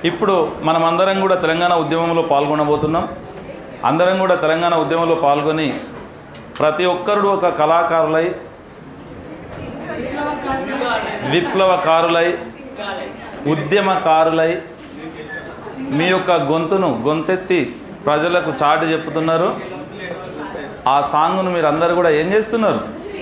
ఇప్పుడు మనం అందరం కూడా తెలంగాణ ఉద్యమంలో పాల్గొనబోతున్నాం అందరం కూడా తెలంగాణ ఉద్యమంలో పాల్గొని ప్రతి ఒక్కరు ఒక కళాకారులై విప్లవకారులై ఉద్యమకారులై మీ యొక్క గొంతును గొంతెత్తి ప్రజలకు చాటి చెప్తున్నారు ఆ సాంగ్ను మీరు అందరు కూడా ఏం చేస్తున్నారు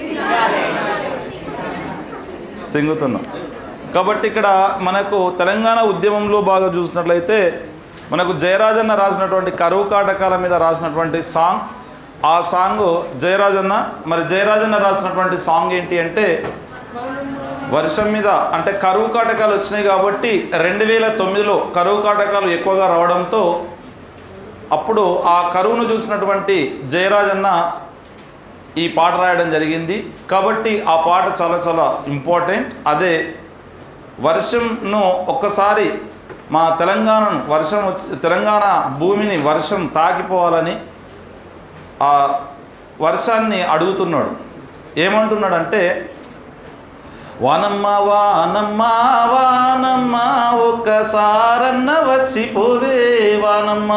సింగుతున్నాం కాబట్టి ఇక్కడ మనకు తెలంగాణ ఉద్యమంలో బాగా చూసినట్లయితే మనకు జయరాజన్న రాసినటువంటి కరువు కాటకాల మీద రాసినటువంటి సాంగ్ ఆ సాంగ్ జయరాజన్న మరి జయరాజన్న రాసినటువంటి సాంగ్ ఏంటి అంటే వర్షం మీద అంటే కరువు కాటకాలు వచ్చినాయి కాబట్టి రెండు వేల తొమ్మిదిలో కరువు కాటకాలు ఎక్కువగా రావడంతో అప్పుడు ఆ కరువును చూసినటువంటి జయరాజన్న ఈ పాట రాయడం జరిగింది కాబట్టి ఆ పాట చాలా చాలా ఇంపార్టెంట్ అదే వర్షంను ఒక్కసారి మా తెలంగాణను వర్షం వచ్చి తెలంగాణ భూమిని వర్షం తాకిపోవాలని ఆ వర్షాన్ని అడుగుతున్నాడు ఏమంటున్నాడంటే వానమ్మ వానమ్మ వానమ్మ ఒక్కసారన్న వచ్చిపోవే వానమ్మ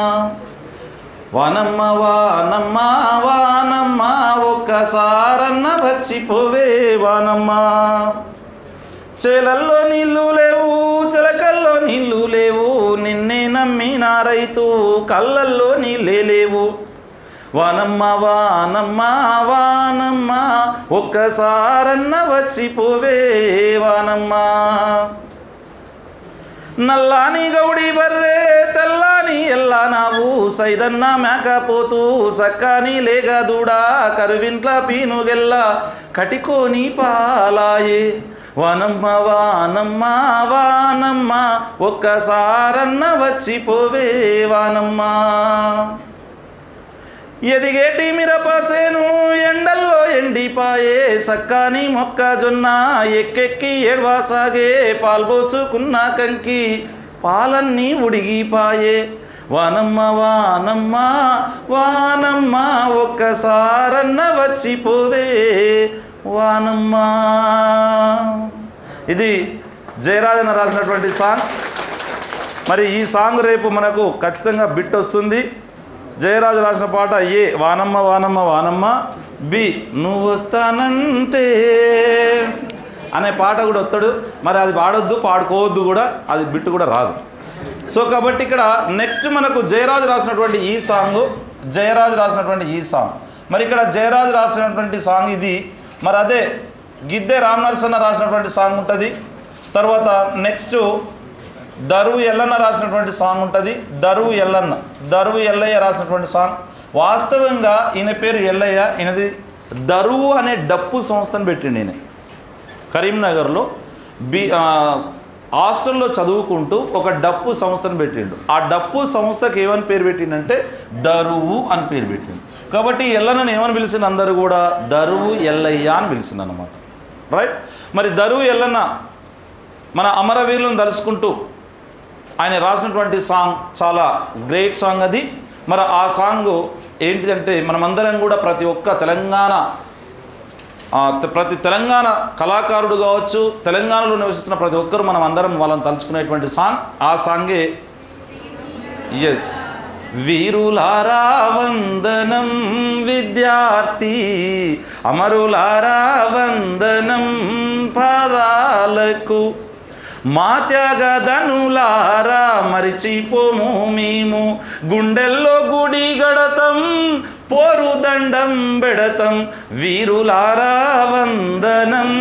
వానమ్మ వానమ్మ వానమ్మ ఒక్కసారన్న వచ్చిపోవే వానమ్మ చేలల్లో నీళ్లు లేవు చిలకల్లో నీళ్లు లేవు నిన్నే నమ్మిన రైతు కళ్ళల్లో నీళ్ళే లేవు వానమ్మ వానమ్మ వానమ్మ ఒక్కసారన్న వచ్చిపోవే వానమ్మ నల్లాని గౌడి బర్రే తెల్లాని ఎల్లా నావు సైదన్న మేకపోతూ సక్కాని లేగ దూడా కరువింట్ల పీనుగెల్ల కటికోని పాలాయే వానమ్మ వానమ్మ వానమ్మ ఒక్కసారన్న వచ్చిపోవే వానమ్మ ఎదిగేటి మిరపసేను ఎండల్లో ఎండిపాయే సక్కాని మొక్కజొన్న ఎక్కెక్కి ఏడ్వాసాగే పాల్పోసుకున్న కంకి పాలన్నీ ఉడిగిపాయే వానమ్మ వానమ్మ వానమ్మ ఒక్కసారన్న వచ్చిపోవే వానమ్మ ఇది జయరాజన రాసినటువంటి సాంగ్ మరి ఈ సాంగ్ రేపు మనకు ఖచ్చితంగా బిట్ వస్తుంది జయరాజు రాసిన పాట ఏ వానమ్మ వానమ్మ వానమ్మ బి నువ్వు వస్తానంటే అనే పాట కూడా వస్తాడు మరి అది పాడొద్దు పాడుకోవద్దు కూడా అది బిట్టు కూడా రాదు సో కాబట్టి ఇక్కడ నెక్స్ట్ మనకు జయరాజు రాసినటువంటి ఈ సాంగ్ జయరాజు రాసినటువంటి ఈ సాంగ్ మరి ఇక్కడ జయరాజు రాసినటువంటి సాంగ్ ఇది మరి అదే గిద్దె రామనరసన్న రాసినటువంటి సాంగ్ ఉంటుంది తర్వాత నెక్స్ట్ దరువు ఎల్లన్న రాసినటువంటి సాంగ్ ఉంటుంది దరువు ఎల్లన్న దరువు ఎల్లయ్య రాసినటువంటి సాంగ్ వాస్తవంగా ఈయన పేరు ఎల్లయ్య ఈయనది దరువు అనే డప్పు సంస్థను పెట్టిండు ఈయన కరీంనగర్లో బి ఆ, హాస్టల్లో చదువుకుంటూ ఒక డప్పు సంస్థను పెట్టిండు ఆ డప్పు సంస్థకి ఏమని పేరు పెట్టిండంటే దరువు అని పేరు పెట్టిండు కాబట్టి ఈ ఎల్లన్నను ఏమని పిలిచిండు అందరూ కూడా దరువు ఎల్లయ్య అని పిలిచిండు అనమాట రైట్ మరి దరువు ఎల్లన్న మన అమరవీరులను తలుచుకుంటూ ఆయన రాసినటువంటి సాంగ్ చాలా గ్రేట్ సాంగ్ అది మరి ఆ సాంగ్ ఏంటిదంటే మనమందరం కూడా ప్రతి ఒక్క తెలంగాణ ఆ, త- ప్రతి తెలంగాణ కళాకారుడు కావచ్చు తెలంగాణలో నివసిస్తున్న ప్రతి ఒక్కరు మనం అందరం వాళ్ళని తలుచుకునేటువంటి సాంగ్ ఆ సాంగే ఎస్ వీరులారా వందనం విద్యార్థి అమరులారా వందనం పాదాలకు మా త్యాగదనులారా మరిచిపోము మేము గుండెల్లో గుడి గడతం పోరు దండం బెడతం వీరులారా వందనం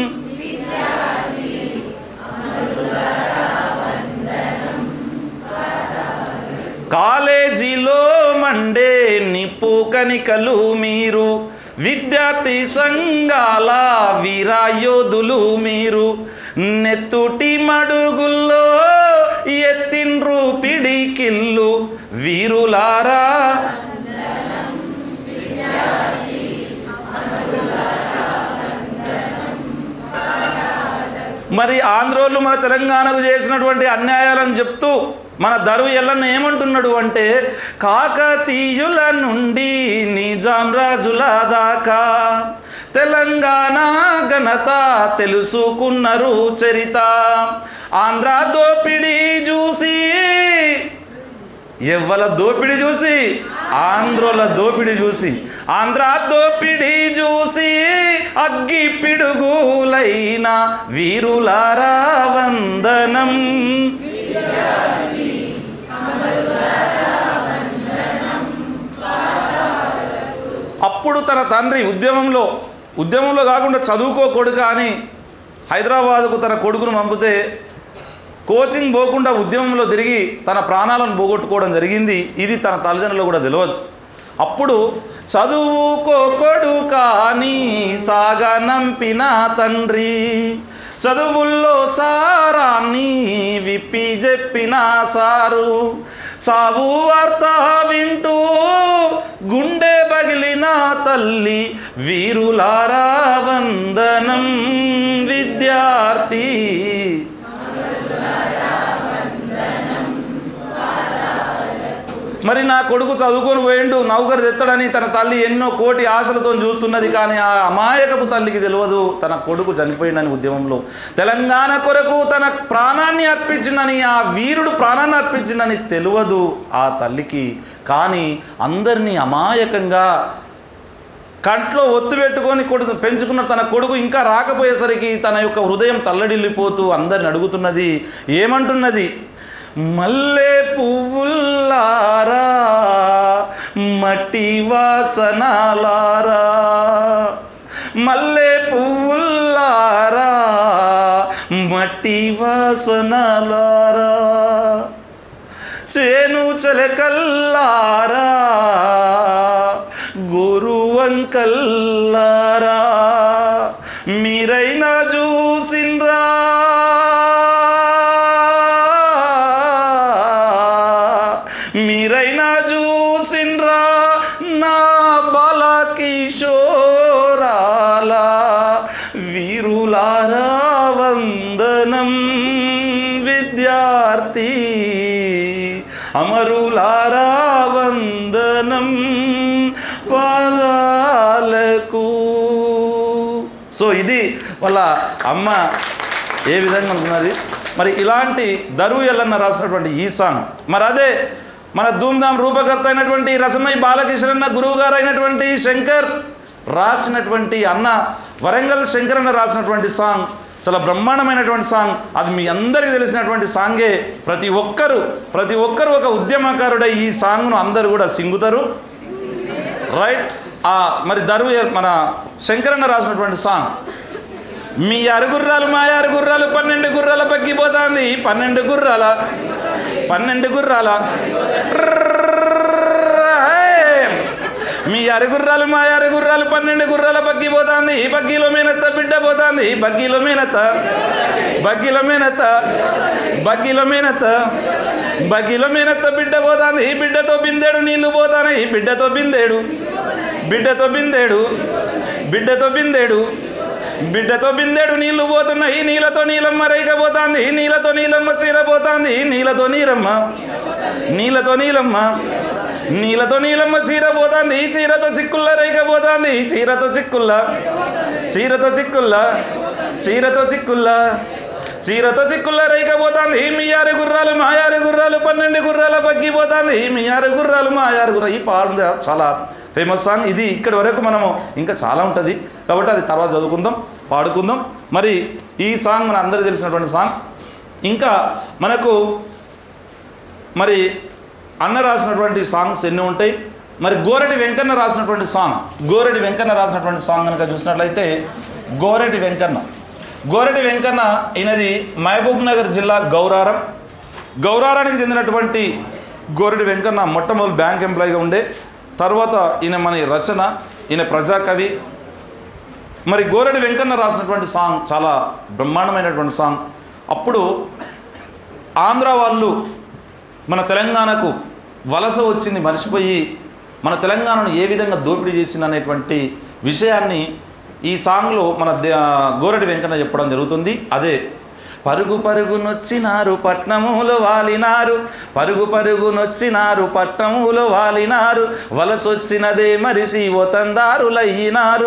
కాలేజీలో మండే నిప్పు కనికలు మీరు విద్యార్థి సంఘాల వీరాయోధులు మీరు నెత్తుటి మడుగుల్లో ఎత్తిండ్రు పిడికిల్లు వీరులారా మరి ఆంధ్రోళ్ళు మన తెలంగాణకు చేసినటువంటి అన్యాయాలను చెప్తూ మన దరువు ఎల్లన్న ఏమంటున్నాడు అంటే కాకతీయుల నుండి నిజాం రాజుల దాకా తెలంగాణ ఘనత తెలుసుకున్నారు చరిత ఆంధ్ర దోపిడీ చూసి ఎవ్వల దోపిడీ చూసి ఆంధ్రోల దోపిడీ చూసి ఆంధ్ర దోపిడీ చూసి అగ్గి పిడుగులైన వీరులారా వందనం అప్పుడు తన తండ్రి ఉద్యమంలో ఉద్యమంలో కాకుండా చదువుకో కొడుక అని హైదరాబాద్కు తన కొడుకును పంపితే కోచింగ్ పోకుండా ఉద్యమంలో తిరిగి తన ప్రాణాలను పోగొట్టుకోవడం జరిగింది ఇది తన తల్లిదండ్రులు కూడా తెలియదు అప్పుడు చదువుకో కొడుకాని సాగనంపిన తండ్రి చదువుల్లో సారాన్ని విప్పి చెప్పిన సారు సావు వార్త వింటూ గుండె పగిలిన తల్లి వీరులారా వందనం విద్యార్థి మరి నా కొడుకు చదువుకొని పోయిండు నౌకరు తెత్తడని తన తల్లి ఎన్నో కోటి ఆశలతో చూస్తున్నది కానీ ఆ అమాయకపు తల్లికి తెలియదు తన కొడుకు చనిపోయిండని ఉద్యమంలో తెలంగాణ కొరకు తన ప్రాణాన్ని అర్పించిందని ఆ వీరుడు ప్రాణాన్ని అర్పించిందని తెలియదు ఆ తల్లికి కానీ అందరినీ అమాయకంగా కంట్లో ఒత్తు పెట్టుకొని కొడుకు పెంచుకున్న తన కొడుకు ఇంకా రాకపోయేసరికి తన యొక్క హృదయం తల్లడిల్లిపోతూ అందరిని అడుగుతున్నది ఏమంటున్నది మల్లె పువ్వుల్లారా మట్టి వాసనాలారా మల్లె పువ్వుల్లారా మట్టి వాసనాలారా చేను చలకల్లారా గురువంకల్లారా మీరైనా చూసిండ్రా మీరైనా చూసిండ్రా నా బాల కిషోరాల వీరులారా వందనం విద్యార్థి అమరులారా వందనం పాదాలకు సో ఇది వాళ్ళ అమ్మ ఏ విధంగా ఉంటున్నది మరి ఇలాంటి దరువు ఎల్లన్న రాసినటువంటి ఈ సాంగ్ మరి అదే మన ధూమ్ధామ్ రూపకర్త అయినటువంటి రసమయ్య బాలకృష్ణన్న గురువు గారు అయినటువంటి శంకర్ రాసినటువంటి అన్న వరంగల్ శంకరన్న రాసినటువంటి సాంగ్ చాలా బ్రహ్మాండమైనటువంటి సాంగ్ అది మీ అందరికీ తెలిసినటువంటి సాంగే ప్రతి ఒక్కరు ప్రతి ఒక్కరు ఒక ఉద్యమకారుడై ఈ సాంగ్ను అందరూ కూడా సింగుతారు రైట్ ఆ మరి దరువు మన శంకరన్న రాసినటువంటి సాంగ్ మీ ఆరు గుర్రాలు మా ఆరు గుర్రాలు పన్నెండు గుర్రాల పక్కిపోతుంది పన్నెండు గుర్రాల పన్నెండు గుర్రాల మీ ఆరు గుర్రాలు మా ఆరు గుర్రాలు పన్నెండు గుర్రాల పక్కిపోతుంది ఈ బగ్గీలో మేనత్త బిడ్డ పోతుంది ఈ బగ్గీలో మేనత్త బగ్గీలో మేనత్త బగ్గీలో మేనత్త బగ్గీలో మేనత్త బిడ్డ పోతుంది ఈ బిడ్డతో బిందేడు నీళ్లు పోతాను ఈ బిడ్డతో బిందేడు బిడ్డతో బిందేడు బిడ్డతో బిందేడు బిడ్డతో బిందెడు నీళ్లు పోతున్నాయి నీళ్ళతో నీలమ్మ రైక పోతాంది నీళ్ళతో నీలమ్మ చీర పోతాంది నీళ్ళతో నీలమ్మ నీళ్ళతో నీలమ్మ నీళ్ళతో నీలమ్మ చీర పోతాంది చీరతో చిక్కుల్ల రైక పోతాంది చీరతో చిక్కుల్ల చీరతో చిక్కుల్ల చీరతో చిక్కుల్ల చీరతో చిక్కుల్ల రైక పోతాంది మీ ఆరు గుర్రాలు మా ఆరు గుర్రాలు పన్నెండు గుర్రాల పగ్గిపోతాంది మీ ఆరు గుర్రాలు మా ఆరు గుర్రాలు ఈ పాట చాలా ఫేమస్ సాంగ్ ఇది ఇక్కడి వరకు మనము ఇంకా చాలా ఉంటుంది కాబట్టి అది తర్వాత చదువుకుందాం పాడుకుందాం మరి ఈ సాంగ్ మన అందరికీ తెలిసినటువంటి సాంగ్ ఇంకా మనకు మరి అన్న రాసినటువంటి సాంగ్స్ ఎన్ని ఉంటాయి మరి గోరటి వెంకన్న రాసినటువంటి సాంగ్ గోరటి వెంకన్న రాసినటువంటి సాంగ్ కనుక చూసినట్లయితే గోరటి వెంకన్న గోరటి వెంకన్న ఈయనది మహబూబ్ నగర్ జిల్లా గౌరారం గౌరారానికి చెందినటువంటి గోరటి వెంకన్న మొట్టమొదటి బ్యాంక్ ఎంప్లాయీగా ఉండే తర్వాత ఈయన మన రచన ఈయన ప్రజాకవి మరి గోరటి వెంకన్న రాసినటువంటి సాంగ్ చాలా బ్రహ్మాండమైనటువంటి సాంగ్ అప్పుడు ఆంధ్ర వాళ్ళు మన తెలంగాణకు వలస వచ్చింది మర్చిపోయి మన తెలంగాణను ఏ విధంగా దోపిడీ చేసింది అనేటువంటి విషయాన్ని ఈ సాంగ్లో మన దే- గోరటి వెంకన్న చెప్పడం జరుగుతుంది అదే పరుగు పరుగునొచ్చినారు పట్నములో వాలినారు పరుగు పరుగునొచ్చినారు పట్నములో వాలినారు వలసొచ్చినదే మరిసి ఓతందారులయ్యినారు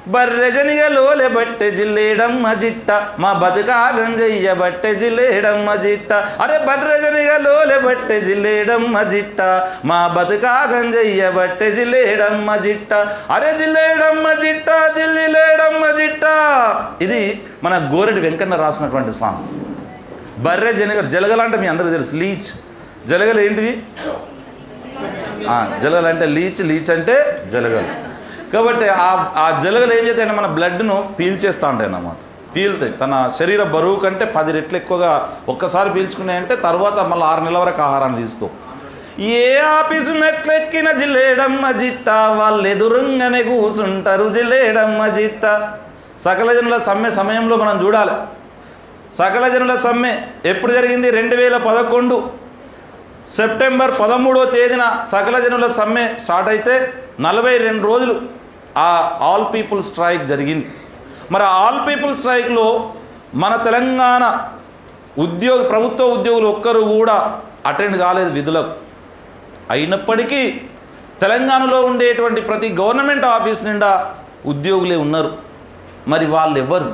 బర్రెజనిగ లోలె బట్టె జిల్లేడమ్మ జిట్ట మా బతుకా గంజయ్య బట్టె జిల్లేడమ్మ జిట్ట అరే బర్రెజనిగ లోలె బట్టె జిల్లేడమ్మ జిట్ట మా బతుకా గంజయ్య బట్టె జిల్లేడమ్మ జిట్ట అరే జిల్లేడమ్మ జిట్ట జిల్లిలేడమ్మ జిట్ట ఇది మన గోరెడి వెంకన్న రాసినటువంటి సాంగ్ బర్రె జనగ జలగలు అంటే మీ అందరికీ తెలుసు లీచ్ జలగలు ఏంటివి ఆ, జలగలు అంటే లీచ్ లీచ్ అంటే జలగలు కాబట్టి ఆ ఆ జలగలు ఏం చేస్తాయంటే మన బ్లడ్ను పీల్చేస్తూ ఉంటాయి అన్నమాట పీల్తాయి తన శరీర బరువు కంటే పది రెట్లు ఎక్కువగా ఒక్కసారి పీల్చుకున్నాయంటే తర్వాత మళ్ళీ ఆరు నెలల వరకు ఆహారాన్ని తీసుకో ఏ ఆఫీసు మెట్లెక్కిన జిల్లేడమ్మ జిట్ట వాళ్ళు ఎదురుంగానే కూసుంటారు జిల్లేడమ్మ జిట్ట సకల జనుల సమ్మె సమయంలో మనం చూడాలి సకల జనుల సమ్మె ఎప్పుడు జరిగింది రెండు వేల పదకొండు సెప్టెంబర్ పదమూడో తేదీన సకల జనుల సమ్మె స్టార్ట్ అయితే నలభై రెండు రోజులు ఆ ఆల్ పీపుల్ స్ట్రైక్ జరిగింది మరి ఆ ఆల్ పీపుల్ స్ట్రైక్లో మన తెలంగాణ ఉద్యోగ ప్రభుత్వ ఉద్యోగులు ఒక్కరు కూడా అటెండ్ కాలేదు విధులకు అయినప్పటికీ తెలంగాణలో ఉండేటువంటి ప్రతి గవర్నమెంట్ ఆఫీస్ నిండా ఉద్యోగులే ఉన్నారు మరి వాళ్ళు ఎవరు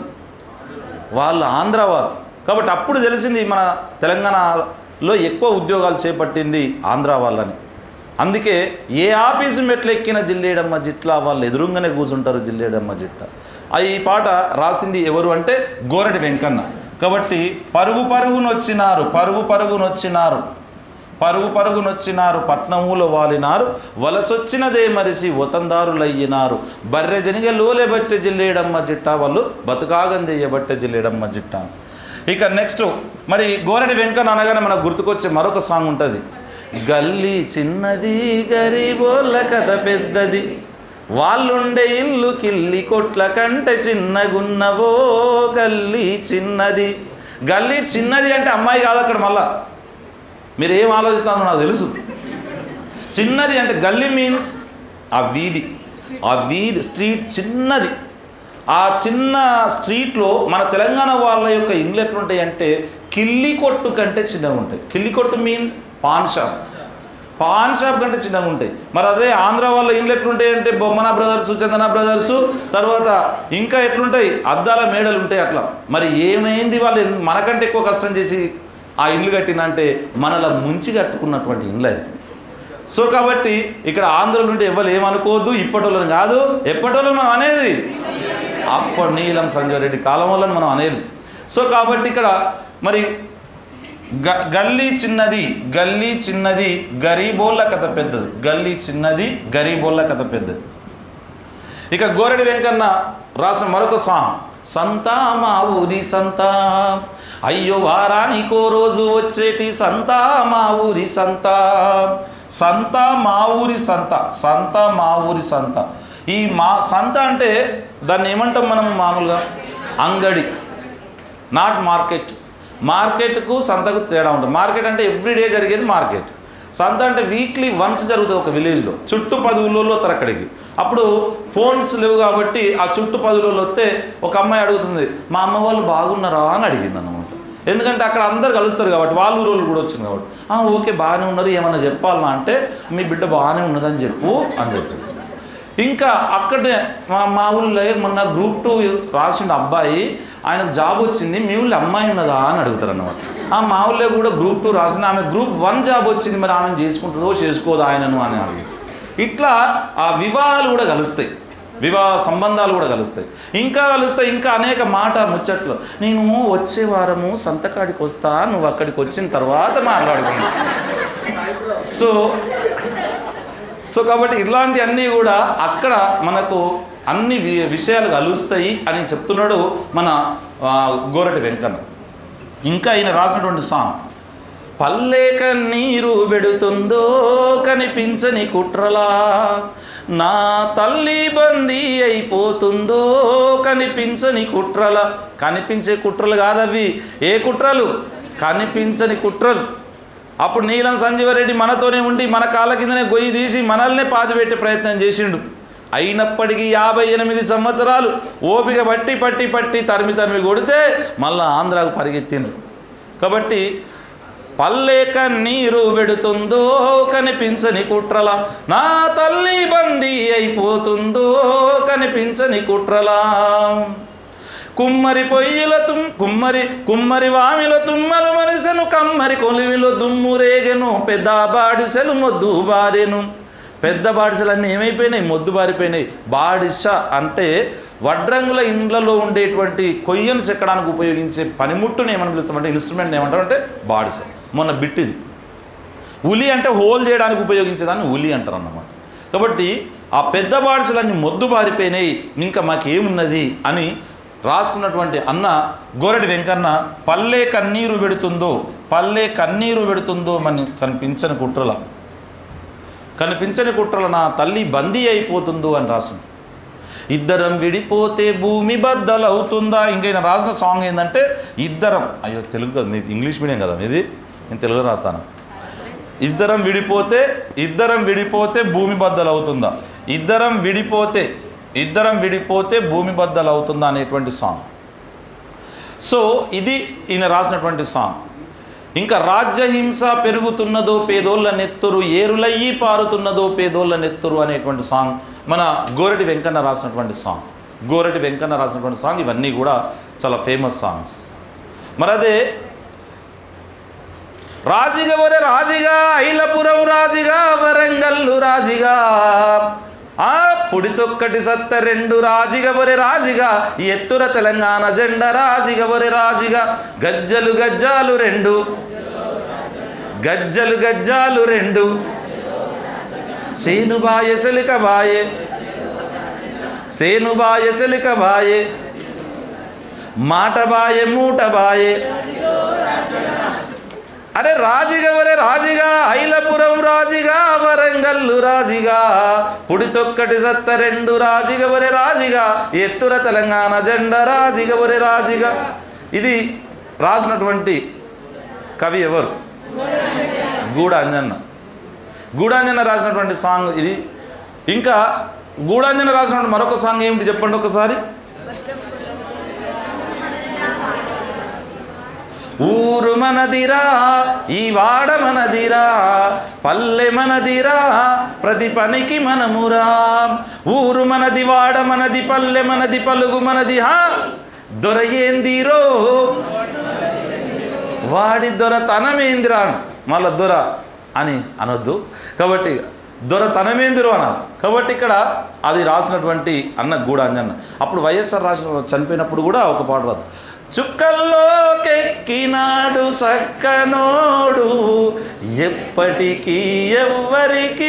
వాళ్ళు ఆంధ్ర వారు కాబట్టి అప్పుడు తెలిసింది మన తెలంగాణలో ఎక్కువ ఉద్యోగాలు చేపట్టింది ఆంధ్ర వాళ్ళని అందుకే ఏ ఆఫీసు మెట్లు ఎక్కిన జిల్లేడమ్మ జిట్ల వాళ్ళు ఎదురుగానే కూర్చుంటారు జిల్లేడమ్మ జిట్ట ఆ ఈ పాట రాసింది ఎవరు అంటే గోరటి వెంకన్న కాబట్టి పరుగు పరుగునొచ్చినారు పరుగు పరుగునొచ్చినారు పరుగు పరుగునొచ్చినారు పట్నములో వాలినారు వలసొచ్చినదే మరిసి వతందారులయ్యినారు బర్రె జనిగ లోలే బట్టె జిల్లేడమ్మ జిట్ట వాళ్ళు బతుకాగం చెయ్యబట్టే జిల్లేడమ్మ జిట్ట ఇక నెక్స్ట్ మరి గోరటి వెంకన్న అనగానే మనకు గుర్తుకొచ్చే మరొక సాంగ్ ఉంటుంది గల్లీ చిన్నది గరీబోళ్ళ కథ పెద్దది వాళ్ళుండే ఇల్లు కిల్లి కొట్ల కంటే చిన్నగున్నవో గల్లీ చిన్నది గల్లీ చిన్నది అంటే అమ్మాయి కాదు అక్కడ మళ్ళా మీరు ఏం ఆలోచిస్తారో నాకు తెలుసు చిన్నది అంటే గల్లీ మీన్స్ ఆ వీధి ఆ వీధి స్ట్రీట్ చిన్నది ఆ చిన్న స్ట్రీట్లో మన తెలంగాణ వాళ్ళ యొక్క ఇండ్లు ఎట్లుంటాయి అంటే కిల్లి కొట్టు కంటే చిన్నగా ఉంటాయి కిల్లి కొట్టు means paan shop paan shop కంటే చిన్నగా ఉంటాయి మరి అదే ఆంధ్ర వాళ్ళ ఇండ్లు ఎట్లుంటాయి అంటే బొమ్మన బ్రదర్స్ చందన బ్రదర్స్ తర్వాత ఇంకా ఎట్లుంటాయి అద్దాల మేడలు ఉంటాయి అట్లా మరి ఏమైంది వాళ్ళు ఎన్- మనకంటే ఎక్కువ కష్టం చేసి ఆ ఇల్లు కట్టినంటే మనలా ముంచి కట్టుకున్నటువంటి ఇండ్లు అది సో కాబట్టి ఇక్కడ ఆంధ్రుల నుండి ఎవరు ఏమనుకోవద్దు ఇప్పటి కాదు ఎప్పటి మనం అనేది అప్పటి నీలం సంజయ్ రెడ్డి కాలం వాళ్ళని మనం అనేది సో కాబట్టి ఇక్కడ మరి గ గల్లీ చిన్నది గల్లీ చిన్నది గరీబోళ్ళ కథ పెద్దది గల్లీ చిన్నది గరీబోళ్ళ కథ పెద్దది ఇక గోరెడి వెంకన్న రాసిన మరొక సాంగ్ సంతా మా ఊరి సంతా అయ్యో వారానికో రోజు వచ్చేటి సంతా మా ఊరి సంత సంత మా ఊరి సంత సంత మా ఊరి సంత ఈ మా సంత అంటే దాన్ని ఏమంటాం మనం మామూలుగా అంగడి నాట్ మార్కెట్ మార్కెట్కు సంతకు తేడా ఉంటుంది మార్కెట్ అంటే ఎవ్రీడే జరిగేది మార్కెట్ సంత అంటే వీక్లీ వన్స్ జరుగుతుంది ఒక విలేజ్లో చుట్టూ పది ఊళ్ళో వస్తారు అక్కడికి అప్పుడు ఫోన్స్ లేవు కాబట్టి ఆ చుట్టూ పది ఊళ్ళో వస్తే ఒక అమ్మాయి అడుగుతుంది మా అమ్మ వాళ్ళు బాగున్నారా అని అడిగింది అన్నమాట ఎందుకంటే అక్కడ అందరు కలుస్తారు కాబట్టి వాళ్ళ ఊరోళ్ళు కూడా వచ్చింది కాబట్టి "ఆ, ఓకే బాగానే ఉన్నారు ఏమన్నా చెప్పాలన్నా అంటే మీ బిడ్డ బాగానే ఉన్నదని చెప్పు అని చెప్పింది ఇంకా అక్కడే మా మా ఊళ్ళో మొన్న గ్రూప్ టూ రాసిన అబ్బాయి ఆయనకు జాబ్ వచ్చింది మీ ఊళ్ళో అమ్మాయి ఉన్నదా అని అడుగుతారు అన్నమాట ఆ మా ఊళ్ళో కూడా గ్రూప్ టూ రాసిన ఆమె గ్రూప్ వన్ జాబ్ వచ్చింది మరి ఆమె చేసుకుంటుందో చేసుకోదు ఆయనను అని అడిగి ఇట్లా ఆ వివాహాలు కూడా కలుస్తాయి వివాహ సంబంధాలు కూడా కలుస్తాయి ఇంకా కలుస్తాయి ఇంకా అనేక మాట ముచ్చట్లు నేను వచ్చే వారము సంతకాడికి వస్తా నువ్వు అక్కడికి వచ్చిన తర్వాత మాట్లాడుకున్నా సో సో కాబట్టి ఇలాంటివన్నీ కూడా అక్కడ మనకు అన్ని వి- విషయాలు కలుస్తాయి అని చెప్తున్నాడు మన ఆ, గోరటి వెంకన్న ఇంకా ఆయన రాసినటువంటి సాంగ్ పల్లె కన్నీరు పెడుతుందో కనిపించని కుట్రలా నా తల్లి బందీ అయిపోతుందో కనిపించని కుట్రల కనిపించే కుట్రలు కాదవి ఏ కుట్రలు కనిపించని కుట్రలు అప్పుడు నీలం సంజీవరెడ్డి మనతోనే ఉండి మన కాళ్ళ కిందనే గొయ్యి తీసి మనల్నే పాతిపెట్టే ప్రయత్నం చేసిండు అయినప్పటికీ యాభై ఎనిమిది సంవత్సరాలు ఓపిక పట్టి పట్టి పట్టి తరిమి తరిమి కొడితే మళ్ళా ఆంధ్రాకు పరిగెత్తిండ్రు కాబట్టి పల్లె కన్నీరు పెడుతుందో కనిపించని కుట్రల నా తల్లి బందీ అయిపోతుందో కనిపించని కుట్రలా కుమ్మరి పొయ్యిల తుమ్ కుమ్మరి కుమ్మరి వామిల తుమ్మలు మనిసెను కమ్మరి కొలివిలో దుమ్ము రేగెను పెద్ద బాడిసెలు మొద్దు బారెను పెద్ద బాడిసెలన్నీ ఏమైపోయినాయి మొద్దు బారిపోయినాయి బాడిస అంటే వడ్రంగుల ఇండ్లలో ఉండేటువంటి కొయ్యను చెక్కడానికి ఉపయోగించే పనిముట్టుని ఏమని పిలుస్తామంటే ఇన్స్ట్రుమెంట్ ఏమంటారు అంటే బాడిస మొన్న బిట్టిది ఉలి అంటే హోల్ చేయడానికి ఉపయోగించేదాన్ని ఉలి అంటారు అన్నమాట కాబట్టి ఆ పెద్ద బాడిసలన్నీ మొద్దు బారిపోయినాయి ఇంకా మాకేమున్నది అని రాసుకున్నటువంటి అన్న గోరటి వెంకన్న పల్లె కన్నీరు పెడుతుందో పల్లె కన్నీరు పెడుతుందో మన కనిపించని కుట్రల కనిపించని కుట్రల నా తల్లి బందీ అయిపోతుందో అని రాసింది ఇద్దరం విడిపోతే భూమి బద్దలవుతుందా ఇంకా ఈయన రాసిన సాంగ్ ఏంటంటే ఇద్దరం అయ్యో తెలుగు కదా మీది ఇంగ్లీష్ మీడియం కదా మీది నేను తెలుగు రాతాను ఇద్దరం విడిపోతే ఇద్దరం విడిపోతే భూమి బద్దలు అవుతుందా ఇద్దరం విడిపోతే ఇద్దరం విడిపోతే భూమి బద్దలు అవుతుందా అనేటువంటి సాంగ్ సో ఇది ఈయన రాసినటువంటి సాంగ్ ఇంకా రాజ్యహింస పెరుగుతున్నదో పేదోళ్ళ నెత్తురు ఏరులయ్యి పారుతున్నదో పేదోళ్ళ నెత్తురు అనేటువంటి సాంగ్ మన గోరటి వెంకన్న రాసినటువంటి సాంగ్ గోరటి వెంకన్న రాసినటువంటి సాంగ్ ఇవన్నీ కూడా చాలా ఫేమస్ సాంగ్స్ మరి అదే రాజిగా ఒరే రాజిగా ఐలపురం రాజిగా వరంగల్లు రాజిగా ఆ పుడితొక్కటి సత్త రెండు రాజిగా ఒరే రాజిగా ఎత్తుర తెలంగాణ జెండ రాజిగా ఒరే రాజిగా గజ్జలు గజ్జాలు రెండు గజ్జలు గజ్జాలు రెండు సేను బాయే సెలిక బాయే సేను బాయే సెలిక బాయే మాట బాయే మూట బాయే అరే రాజిగా వరే రాజిగా ఐలపురం రాజిగా వరంగల్లు రాజిగా పుడితొక్కటి సత్త రెండు రాజిగా వరే రాజిగా ఎత్తుర తెలంగాణ జెండ రాజిగా వరే రాజిగా ఇది రాసినటువంటి కవి ఎవరు గూడ అంజన్న గూడాంజన రాసినటువంటి సాంగ్ ఇది ఇంకా గూడాంజన రాసినటువంటి మరొక సాంగ్ ఏమిటి చెప్పండి ఒకసారి ఊరు మనదిరా ఈ వాడ మనదిరా పల్లె మనదిరా ప్రతి పనికి మనమురా ఊరు మనది వాడ మనది పల్లె మనది పలుగు మనది హా దొరయేందిరో వాడి దొరతనమేందిరా మళ్ళా దొర అని అనొద్దు కాబట్టి దొరతనమేందిరో అనాలి కాబట్టి ఇక్కడ అది రాసినటువంటి అన్న గూడాంజన్న అప్పుడు వైఎస్ఆర్ రాసిన చనిపోయినప్పుడు కూడా ఒక పాట రాదు చుక్కల్లోకెక్కినాడు సక్కనోడు ఎప్పటికీ ఎవ్వరికి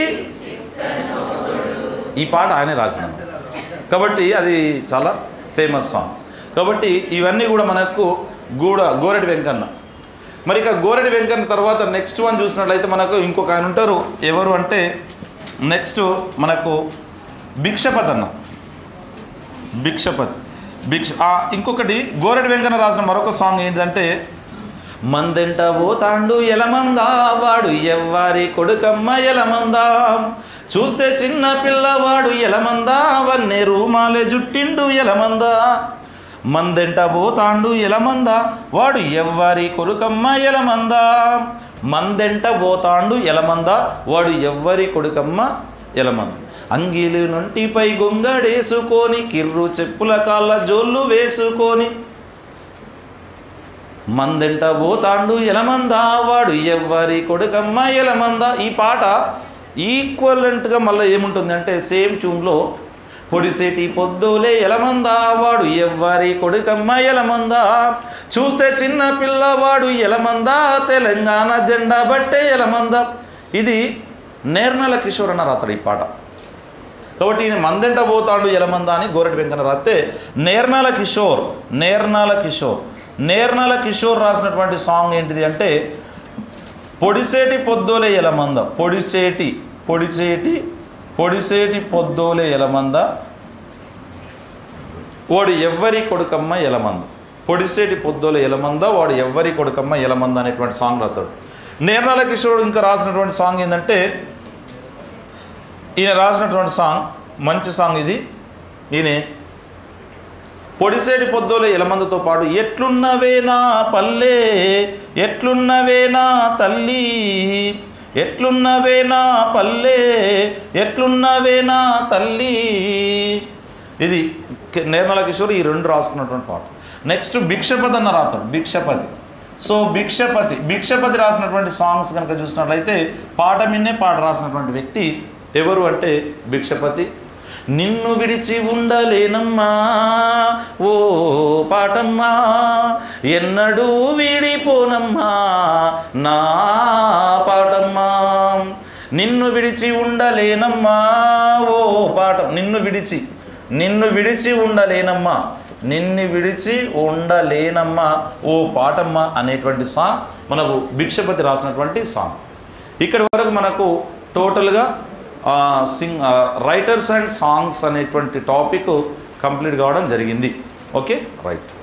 ఈ పాట ఆయనే రాసిన కాబట్టి అది చాలా ఫేమస్ సాంగ్ కాబట్టి ఇవన్నీ కూడా మనకు గూడ గోరెటి వెంకన్న మరి ఇక గోరెటి వెంకన్న తర్వాత నెక్స్ట్ వన్ చూసినట్లయితే మనకు ఇంకొక ఆయన ఉంటారు ఎవరు అంటే నెక్స్ట్ మనకు భిక్షపతి అన్న భిక్షపతి భిక్ష ఆ, ఇంకొకటి గోరెటి వెంకన్న రాసిన మరొక సాంగ్ ఏంటంటే మందెంట పోతాండు ఎలమందా వాడు ఎవ్వారి కొడుకమ్మ ఎలమందా చూస్తే చిన్న పిల్లవాడు ఎలమందా వన్నే రూమాలే జుట్టిండు ఎలమందా మందెంట పోతాండు ఎలమందా వాడు ఎవ్వారి కొడుకమ్మ ఎలమందా మందెంట పోతాండు ఎలమందా వాడు ఎవ్వరి కొడుకమ్మ ఎలమంద అంగీలు నొంటిపై గొంగడేసుకొని కిర్రు చెప్పుల కాళ్ళ జోళ్ళు వేసుకొని మందెంట పోతాండు ఎలమందా వాడు ఎవ్వరి కొడుకమ్మ ఎలమందా ఈ పాట ఈక్వలెంట్గా మళ్ళీ ఏముంటుంది అంటే సేమ్ ట్యూన్లో పొడిసేటి పొద్దులే ఎలమందా వాడు ఎవ్వరి కొడుకమ్మ ఎలమందా చూస్తే చిన్న పిల్లవాడు ఎలమందా తెలంగాణ జెండా బట్టే ఎలమందా ఇది నేర్నల కిషోర్ అన్న రాతాడు ఈ పాట కాబట్టి ఈయన మందెంట పోతాడు ఎలమంద అని గోరటి వెంకన్న రాస్తే నేర్నాల కిషోర్ నేర్నాల కిషోర్ నేర్నాల కిషోర్ రాసినటువంటి సాంగ్ ఏంటిది అంటే పొడిసేటి పొద్దోలే ఎలమంద పొడిసేటి పొడిసేటి పొడిసేటి పొద్దోలే ఎలమంద వాడు ఎవ్వరి కొడుకమ్మ ఎలమంద పొడిసేటి పొద్దోలే ఎలమంద వాడు ఎవ్వరి కొడుకమ్మ ఎలమంద అనేటువంటి సాంగ్ రాస్తాడు నేర్నాల కిషోర్ ఇంకా రాసినటువంటి సాంగ్ ఏంటంటే ఈయన రాసినటువంటి సాంగ్ మంచి సాంగ్ ఇది ఈయన పొడిసేటి పొద్దుల ఎలమందుతో పాటు ఎట్లున్నవే నా పల్లె ఎట్లున్నవే నా తల్లి ఎట్లున్నవే నా పల్లె ఎట్లున్నవే నా తల్లి ఇది కి- నిర్మల కిషోర్ ఈ రెండు రాసుకున్నటువంటి పాట నెక్స్ట్ భిక్షపతి అన్న రాతాడు భిక్షపతి సో భిక్షపతి భిక్షపతి రాసినటువంటి సాంగ్స్ కనుక చూసినట్లయితే పాట మిన్నే పాట రాసినటువంటి వ్యక్తి ఎవరు అంటే భిక్షపతి నిన్ను విడిచి ఉండలేనమ్మా ఓ పాటమ్మా ఎన్నడూ వీడిపోనమ్మా నా పాటమ్మా నిన్ను విడిచి ఉండలేనమ్మా ఓ పాట నిన్ను విడిచి నిన్ను విడిచి ఉండలేనమ్మా నిన్ను విడిచి ఉండలేనమ్మా ఓ పాటమ్మ అనేటువంటి సాంగ్ మనకు భిక్షపతి రాసినటువంటి సాంగ్ ఇక్కడి వరకు మనకు టోటల్గా సింగ్ రైటర్స్ అండ్ సాంగ్స్ అనేటువంటి టాపిక్ కంప్లీట్ కావడం జరిగింది ఓకే రైట్